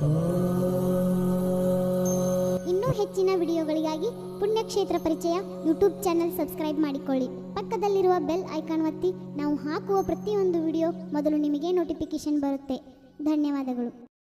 ಇನ್ನೂ ಹೆಚ್ಚಿನ ವಿಡಿಯೋಗಳಿಗಾಗಿ ಪುಣ್ಯಕ್ಷೇತ್ರ ಪರಿಚಯ ಯೂಟ್ಯೂಬ್ ಚಾನೆಲ್ ಸಬ್ಸ್ಕ್ರೈಬ್ ಮಾಡಿಕೊಳ್ಳಿ ಪಕ್ಕದಲ್ಲಿರುವ ಬೆಲ್ ಐಕಾನ್ ಒತ್ತಿ ನಾವು ಹಾಕುವ ಪ್ರತಿಯೊಂದು ವಿಡಿಯೋ ಮೊದಲು ನಿಮಗೆ ನೋಟಿಫಿಕೇಶನ್ ಬರುತ್ತೆ ಧನ್ಯವಾದಗಳು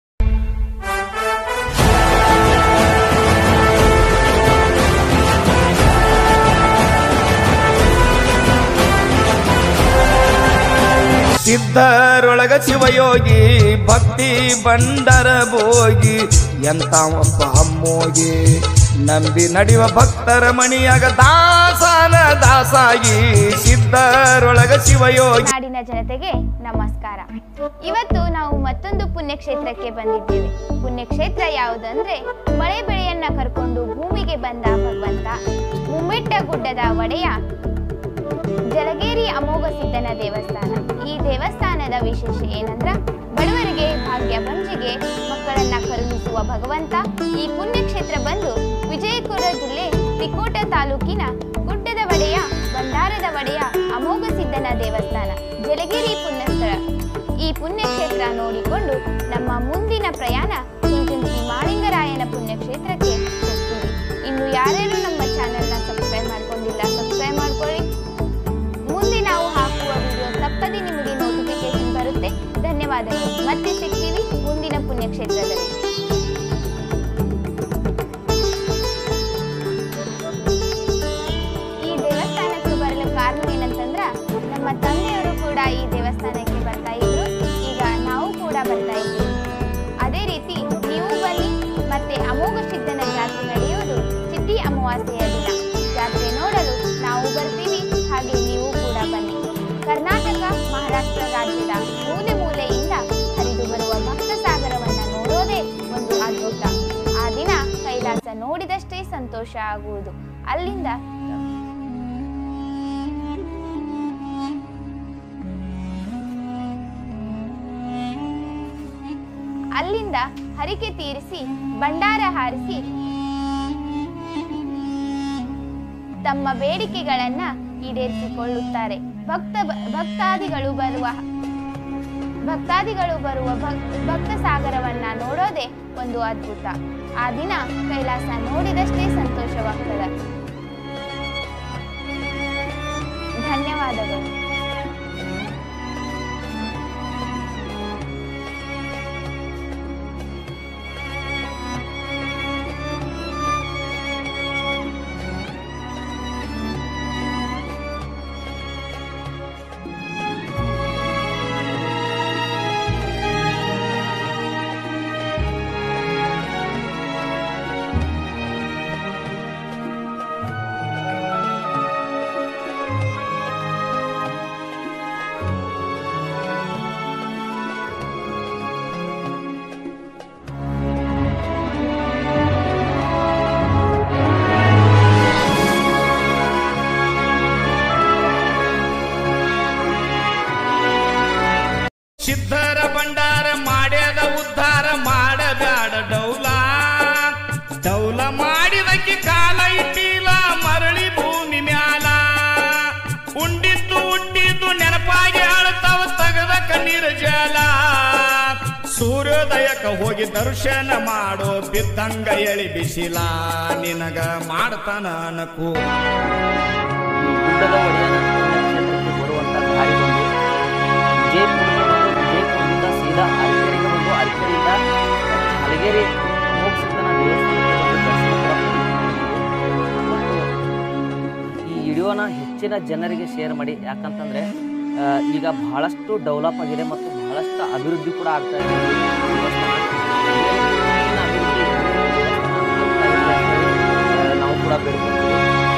ಸಿದ್ಧರೊಳಗ ಶಿವಯೋಗಿ ಭಕ್ತಿ ಬಂಡರ ಭೋಗಿ ಎಂತ ಒಬ್ಬ ಅಮ್ಮೋಗಿ ನಂಬಿ ನಡೆಯುವ ಭಕ್ತರ ಮಣಿಯಾಗ ದಾಸನ ದಾಸಾಗಿ ಸಿದ್ಧರೊಳಗ ಶಿವಯೋಗಿ ನಾಡಿನ ಜನತೆಗೆ ನಮಸ್ಕಾರ ಇವತ್ತು ನಾವು ಮತ್ತೊಂದು ಪುಣ್ಯಕ್ಷೇತ್ರಕ್ಕೆ ಬಂದಿದ್ದೇವೆ ಪುಣ್ಯಕ್ಷೇತ್ರ ಯಾವುದಂದ್ರೆ ಮಳೆ ಬೆಳೆಯನ್ನ ಕರ್ಕೊಂಡು ಭೂಮಿಗೆ ಬಂದ ಭಗವಂತ ಮುಮ್ಮೆಟ್ಟ ಗುಡ್ಡದ ಒಡೆಯ ಜಲಗೇರಿ ಅಮೋಘ ಸಿದ್ಧನ ದೇವಸ್ಥಾನ ಈ ದೇವಸ್ಥಾನದ ವಿಶೇಷ ಏನಂದ್ರ ಬಡವರಿಗೆ ಭಾಗ್ಯ ಬಂಜಿಗೆ ಮಕ್ಕಳನ್ನ ಕರುಣಿಸುವ ಭಗವಂತ ಈ ಪುಣ್ಯಕ್ಷೇತ್ರ ಬಂದು ವಿಜಯಪುರ ಜಿಲ್ಲೆ ತಿಕೋಟ ತಾಲೂಕಿನ ಗುಡ್ಡದ ಒಡೆಯ ಬಂಡಾರದ ಒಡೆಯ ಅಮೋಘ ಸಿದ್ಧನ ದೇವಸ್ಥಾನ ಜಲಗಿರಿ ಪುಣ್ಯಸ್ಥಳ ಈ ಪುಣ್ಯಕ್ಷೇತ್ರ ನೋಡಿಕೊಂಡು ನಮ್ಮ ಮುಂದಿನ ಪ್ರಯಾಣ ಕುಂಚುಂಚಿ ಮಾಳಿಂಗರಾಯನ ಪುಣ್ಯಕ್ಷೇತ್ರಕ್ಕೆ ಹೋಗ್ತೀವಿ ಇನ್ನು ಯಾರ್ಯಾರು ನಮ್ಮ ಚಾನೆಲ್ನ ಸಬ್ಸ್ಕ್ರೈಬ್ ಮಾಡ್ಕೊಂಡಿಲ್ಲ ಸಬ್ಸ್ಕ್ರೈಬ್ ಮಾಡ್ಕೊಳ್ಳಿ ಮುಂದೆ ನಾವು ಹಾಕುವ ವಿಡಿಯೋ ತಪ್ಪದೆ ನಿಮಗೆ ನೋಟಿಫಿಕೇಶನ್ ಬರುತ್ತೆ ಧನ್ಯವಾದಗಳು ಮತ್ತೆ ಸಿಗ್ತೀವಿ ಮುಂದಿನ ಪುಣ್ಯಕ್ಷೇತ್ರದಲ್ಲಿ ಈ ದೇವಸ್ಥಾನಕ್ಕೆ ಬರಲು ಕಾರಣ ಏನಂತಂದ್ರ ನಮ್ಮ ತಂದೆಯವರು ಕೂಡ ಈ ದೇವಸ್ಥಾನಕ್ಕೆ ಬರ್ತಾ ಇದ್ರು ಈಗ ನಾವು ಕೂಡ ಬರ್ತಾ ಇದ್ದೀವಿ ಅದೇ ರೀತಿ ನೀವು ಬನ್ನಿ ಮತ್ತೆ ಅಮೋಘ ಸಿದ್ಧನ ಜಾತ್ರೆ ನಡೆಯುವುದು ಚಿಟ್ಟಿ ಅಮಾವಾಸ್ಯೆಯ ದಿನ ಜಾತ್ರೆ ನೋಡಲು ನಾವು ಬರ್ತೀವಿ ಹಾಗೆ ನೀವು ಕೂಡ ಬನ್ನಿ ಕರ್ನಾಟಕ ಮಹಾರಾಷ್ಟ್ರ ರಾಜ್ಯದ ಮೂಲೆ ಮೂಲೆಯಿಂದ ಹರಿದು ಬರುವ ಭಕ್ತ ಸಾಗರವನ್ನ ನೋಡೋದೇ ಒಂದು ಅದ್ಭುತ ಆ ದಿನ ಕೈಲಾಸ ನೋಡಿದಷ್ಟೇ ಸಂತೋಷ ಆಗುವುದು ಅಲ್ಲಿಂದ ಅಲ್ಲಿಂದ ಹರಿಕೆ ತೀರಿಸಿ ಭಂಡಾರ ಹಾರಿಸಿ ತಮ್ಮ ಬೇಡಿಕೆಗಳನ್ನ ಈಡೇರಿಸಿಕೊಳ್ಳುತ್ತಾರೆ ಭಕ್ತ ಭಕ್ತಾದಿಗಳು ಬರುವ ಭಕ್ತಾದಿಗಳು ಬರುವ ಭಕ್- ಭಕ್ತ ಸಾಗರವನ್ನ ನೋಡೋದೇ ಒಂದು ಅದ್ಭುತ ಆ ದಿನ ಕೈಲಾಸ ನೋಡಿದಷ್ಟೇ ಸಂತೋಷವಾಗ್ತದೆ ಧನ್ಯವಾದಗಳು ಸಿದ್ಧರ ಭಂಡಾರ ಮಾಡ್ಯದ ಉದ್ಧಾರ ಮಾಡಬ್ಯಾಡ ಡೌಲ ಡೌಲ ಮಾಡಿದಕ್ಕೆ ಕಾಲ ಇಟ್ಟಿಲ್ಲ ಮರಳಿ ಭೂಮಿ ಮ್ಯಾಲ ಉಂಡಿದ್ದು ಉಟ್ಟಿದ್ದು ನೆನಪಾಗಿ ಆಳ್ತಾವ ತಗದ ಕಣ್ಣೀರ ಜಲ ಸೂರ್ಯೋದಯಕ ಹೋಗಿ ದರ್ಶನ ಮಾಡೋ ಬಿದ್ದಂಗ ಎಳಿ ಬಿಸಿಲ ನಿನಗ ಮಾಡ್ತಾನ ಅನಕು ಗುಡ್ಡದ ಒಡೆಯನ ಕ್ಷೇತ್ರಕ್ಕೆ ಬರುವಂತ ದಾರಿ ಬಂದು ವಿಜಯಪುರಕ್ಕೆ ಬಂದು ವಿಜಯಪುರದಿಂದ ಸೀದಾ ಅರಕೆರೆಗೆ ಬಂದು ಅರಕೆರೆಯಿಂದ ಹಲಗೇರಿ ಮೋಕ್ಷಿತನ ದೇವಸ್ಥಾನಕ್ಕೆ ಬಂದು ದರ್ಶನ ಪಡೆದುಕೊಂಡು ಮತ್ತು ಈ ವಿಡಿಯೋನ ಹೆಚ್ಚಿನ ಜನರಿಗೆ ಶೇರ್ ಮಾಡಿ ಯಾಕಂತಂದ್ರೆ ಆ, ಈಗ ಬಹಳಷ್ಟು ಡೆವಲಪ್ ಆಗಿದೆ ಮತ್ತು ಬಹಳಷ್ಟು ಅಭಿವೃದ್ಧಿ ಕೂಡ ಆಗ್ತಾ ಇದೆ ಈ ದೇವಸ್ಥಾನ. ಇನ್ನೂ ಅಭಿವೃದ್ಧಿ ಆಗ್ತಾ ಇದೆ ಅಂತ ಹೇಳಿ, ಆ, ನಾವು ಕೂಡ ಬೇಡ್ಕೊತೀವಿ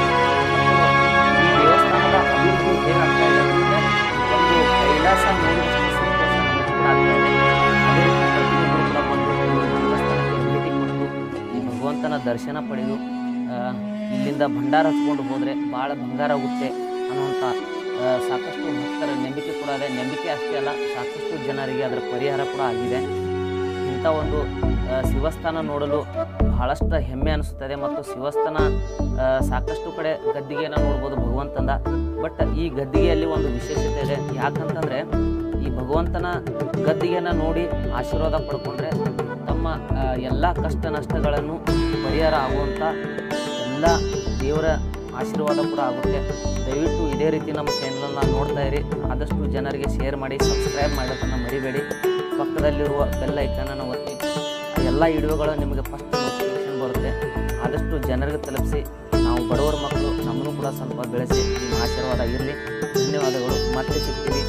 ಈ ದೇವಸ್ಥಾನದ ಅಭಿವೃದ್ಧಿ ಏನಾಗ್ತಾ ಇದೆ ಅಂದರೆ ಒಂದು ಕೈಲಾಸ ನೋಡಿದಷ್ಟು ಸಂತೋಷ ನಮಗೆ ಕೂಡ ಆಗ್ತಾ ಇದೆ ಅದೇ ರೀತಿ ಪ್ರತಿಯೊಬ್ಬರು ಕೂಡ ಬಂದು ಈ ದೇವಸ್ಥಾನಕ್ಕೆ ಭೇಟಿ ಕೊಟ್ಟು ಈ ಭಗವಂತನ ದರ್ಶನ ಪಡೆದು ಆ, ಇಲ್ಲಿಂದ ಭಂಡಾರ ಹಚ್ಕೊಂಡು ಹೋದರೆ ಭಾಳ ಬಂಗಾರ ಆಗುತ್ತೆ ಅನ್ನುವಂಥ ಆ, ಸಾಕಷ್ಟು ಭಕ್ತರ ನಂಬಿಕೆ ಕೂಡ ಇದೆ ನಂಬಿಕೆ ಅಷ್ಟೇ ಅಲ್ಲ ಸಾಕಷ್ಟು ಜನರಿಗೆ ಅದರ ಪರಿಹಾರ ಕೂಡ ಆಗಿದೆ ಇಂಥ ಒಂದು ಆ, ಶಿವಸ್ಥಾನ ನೋಡಲು ಬಹಳಷ್ಟು ಹೆಮ್ಮೆ ಅನಿಸುತ್ತದೆ ಮತ್ತು ಶಿವಸ್ಥಾನ ಆ, ಸಾಕಷ್ಟು ಕಡೆ ಗದ್ದಿಗೆಯನ್ನು ನೋಡ್ಬೋದು ಭಗವಂತಂದ ಬಟ್ ಈ ಗದ್ದಿಗೆಯಲ್ಲಿ ಒಂದು ವಿಶೇಷತೆ ಇದೆ ಯಾಕಂತಂದರೆ ಈ ಭಗವಂತನ ಗದ್ದಿಗೆಯನ್ನು ನೋಡಿ ಆಶೀರ್ವಾದ ಪಡ್ಕೊಂಡ್ರೆ ತಮ್ಮ ನಮ್ಮ ಎಲ್ಲ ಕಷ್ಟ ನಷ್ಟಗಳನ್ನು ಪರಿಹಾರ ಆಗುವಂಥ ಎಲ್ಲ ದೇವರ ಆಶೀರ್ವಾದ ಕೂಡ ಆಗುತ್ತೆ ದಯವಿಟ್ಟು ಇದೇ ರೀತಿ ನಮ್ಮ ಚಾನಲನ್ನು ನೋಡ್ತಾ ಇರಿ ಆದಷ್ಟು ಜನರಿಗೆ ಶೇರ್ ಮಾಡಿ ಸಬ್ಸ್ಕ್ರೈಬ್ ಮಾಡೋದನ್ನು ಮರಿಬೇಡಿ ಪಕ್ಕದಲ್ಲಿರುವ ಬೆಲ್ ಐಕನನ್ನು ಒತ್ತಿ ಎಲ್ಲ ವಿಡಿಯೋಗಳು ನಿಮಗೆ ಫಸ್ಟ್ ನೋಟಿಫಿಕೇಶನ್ ಬರುತ್ತೆ ಆದಷ್ಟು ಜನರಿಗೆ ತಲುಪಿಸಿ ನಾವು ಬಡವರ ಮಕ್ಕಳು ನಮ್ಮನ್ನು ಕೂಡ ಸ್ವಲ್ಪ ಬೆಳೆಸಿ ನಿಮ್ಮ ಆಶೀರ್ವಾದ ಇರಲಿ ಧನ್ಯವಾದಗಳು ಮತ್ತೆ ಸಿಗ್ತೀವಿ